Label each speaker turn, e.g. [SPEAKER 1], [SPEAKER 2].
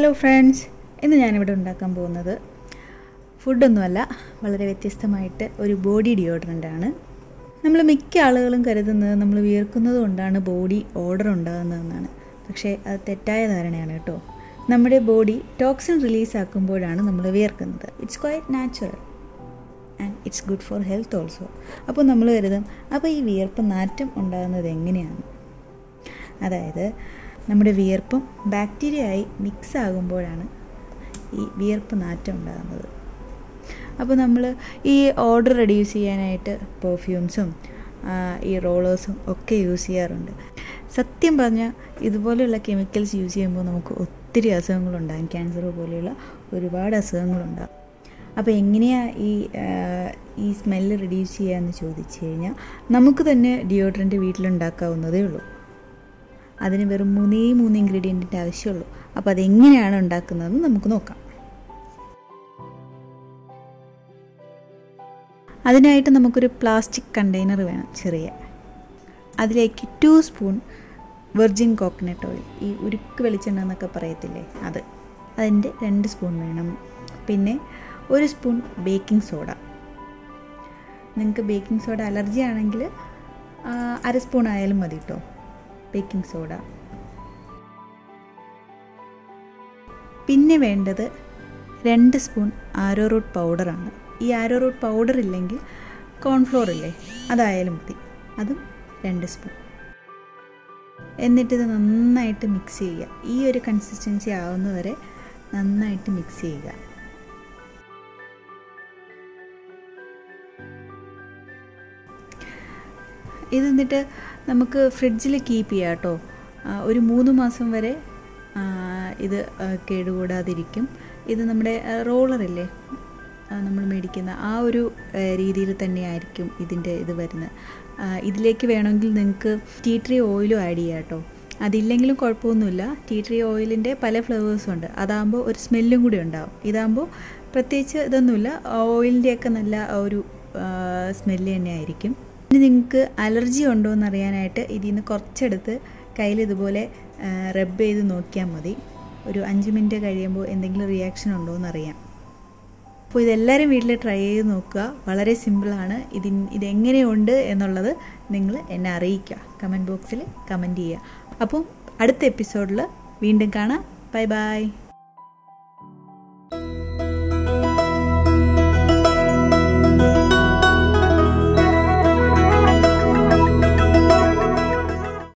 [SPEAKER 1] hello friends ഇന്ന് ഞാനിവിടെ ഉണ്ടാക്കാൻ പോകുന്നത് ഫുഡൊന്നുമല്ല വളരെ വ്യത്യസ്തമായിട്ട് ഒരു ബോഡി ഡിയോഡ്രൻ്റ് ആണ് നമ്മൾ മിക്ക ആളുകളും കരുതുന്നത് നമ്മൾ വിയർക്കുന്നത് കൊണ്ടാണ് ബോഡി ഓർഡർ ഉണ്ടാകുന്നതെന്നാണ് പക്ഷേ അത് തെറ്റായ ധാരണയാണ് കേട്ടോ നമ്മുടെ ബോഡി ടോക്സിൻ റിലീസ് ആക്കുമ്പോഴാണ് നമ്മൾ വിയർക്കുന്നത് it's quite natural and it's good for health also അപ്പോൾ നമ്മൾ കരുതും അപ്പോൾ ഈ വിയർപ്പ് നാറ്റം ഉണ്ടാകുന്നത് എങ്ങനെയാണ് അതായത് നമ്മുടെ വിയർപ്പും ബാക്ടീരിയ ആയി മിക്സ് ആകുമ്പോഴാണ് ഈ വിയർപ്പ് നാറ്റം ഉണ്ടാകുന്നത് അപ്പോൾ നമ്മൾ ഈ ഓർഡർ റെഡ്യൂസ് ചെയ്യാനായിട്ട് പെർഫ്യൂംസും ഈ റോളേഴ്സും ഒക്കെ യൂസ് ചെയ്യാറുണ്ട് സത്യം പറഞ്ഞാൽ ഇതുപോലെയുള്ള കെമിക്കൽസ് യൂസ് ചെയ്യുമ്പോൾ നമുക്ക് ഒത്തിരി അസുഖങ്ങളുണ്ടാകും ക്യാൻസർ പോലെയുള്ള ഒരുപാട് അസുഖങ്ങളുണ്ടാകും അപ്പോൾ എങ്ങനെയാണ് ഈ ഈ സ്മെല്ല് റെഡ്യൂസ് ചെയ്യാമെന്ന് ചോദിച്ചു കഴിഞ്ഞാൽ നമുക്ക് തന്നെ ഡിയോഡ്രൻറ്റ് വീട്ടിലുണ്ടാക്കാവുന്നതേ ഉള്ളൂ അതിന് വെറും മൂന്നേ മൂന്ന് ഇൻഗ്രീഡിയൻറ്റിൻ്റെ ആവശ്യമുള്ളൂ അപ്പോൾ അതെങ്ങനെയാണ് ഉണ്ടാക്കുന്നതെന്ന് നമുക്ക് നോക്കാം അതിനായിട്ട് നമുക്കൊരു പ്ലാസ്റ്റിക് കണ്ടെയ്നർ വേണം ചെറിയ അതിലേക്ക് two spoon virgin coconut oil ഈ ഉരുക്ക് വെളിച്ചെണ്ണ എന്നൊക്കെ പറയത്തില്ലേ അത് അതിൻ്റെ രണ്ട് സ്പൂൺ വേണം പിന്നെ ഒരു സ്പൂൺ ബേക്കിംഗ് സോഡ നിങ്ങൾക്ക് ബേക്കിംഗ് സോഡ അലർജി ആണെങ്കിൽ അര സ്പൂൺ ആയാലും മതി കേട്ടോ ബേക്കിംഗ് സോഡ പിന്നെ വേണ്ടത് രണ്ട് സ്പൂൺ ആരോ റൂട്ട് പൗഡറാണ് ഈ ആരോ റൂട്ട് പൗഡർ ഇല്ലെങ്കിൽ കോൺഫ്ലോർ ഇല്ലേ അതായാലും മതി അതും രണ്ട് സ്പൂൺ എന്നിട്ടിത് നന്നായിട്ട് മിക്സ് ചെയ്യുക ഈ ഒരു കൺസിസ്റ്റൻസി ആവുന്നവരെ നന്നായിട്ട് മിക്സ് ചെയ്യുക ഇത് എന്നിട്ട് നമുക്ക് ഫ്രിഡ്ജിൽ കീപ്പ് ചെയ്യാം കേട്ടോ ഒരു മൂന്ന് മാസം വരെ ഇത് കേടുകൂടാതിരിക്കും ഇത് നമ്മുടെ റോളറില്ലേ നമ്മൾ മേടിക്കുന്ന ആ ഒരു രീതിയിൽ തന്നെയായിരിക്കും ഇതിൻ്റെ ഇത് വരുന്നത് ഇതിലേക്ക് വേണമെങ്കിൽ നിങ്ങൾക്ക് ടീ ട്രീ ഓയിലും ആഡ് ചെയ്യാം കേട്ടോ അതില്ലെങ്കിലും കുഴപ്പമൊന്നുമില്ല ടീ ട്രീ ഓയിലിൻ്റെ പല ഫ്ലേവേഴ്സും ഉണ്ട് അതാകുമ്പോൾ ഒരു സ്മെല്ലും കൂടി ഉണ്ടാവും ഇതാകുമ്പോൾ പ്രത്യേകിച്ച് ഇതൊന്നുമില്ല ഓയിലിൻ്റെയൊക്കെ നല്ല ഒരു സ്മെല്ല് തന്നെ ആയിരിക്കും ഇനി നിങ്ങൾക്ക് അലർജി ഉണ്ടോ എന്ന് അറിയാനായിട്ട് ഇതിൽ നിന്ന് കുറച്ചെടുത്ത് കയ്യിൽ ഇതുപോലെ റബ്ബ് ചെയ്ത് നോക്കിയാൽ മതി ഒരു അഞ്ച് മിനിറ്റ് കഴിയുമ്പോൾ എന്തെങ്കിലും റിയാക്ഷൻ ഉണ്ടോ എന്നറിയാം അപ്പോൾ ഇതെല്ലാവരും വീട്ടിൽ ട്രൈ ചെയ്ത് നോക്കുക വളരെ സിമ്പിളാണ് ഇതിൻ ഇതെങ്ങനെയുണ്ട് എന്നുള്ളത് നിങ്ങൾ എന്നെ അറിയിക്കുക കമൻറ്റ് ബോക്സിൽ കമൻറ്റ് ചെയ്യുക അപ്പോൾ അടുത്ത എപ്പിസോഡിൽ വീണ്ടും കാണാം ബൈ ബൈ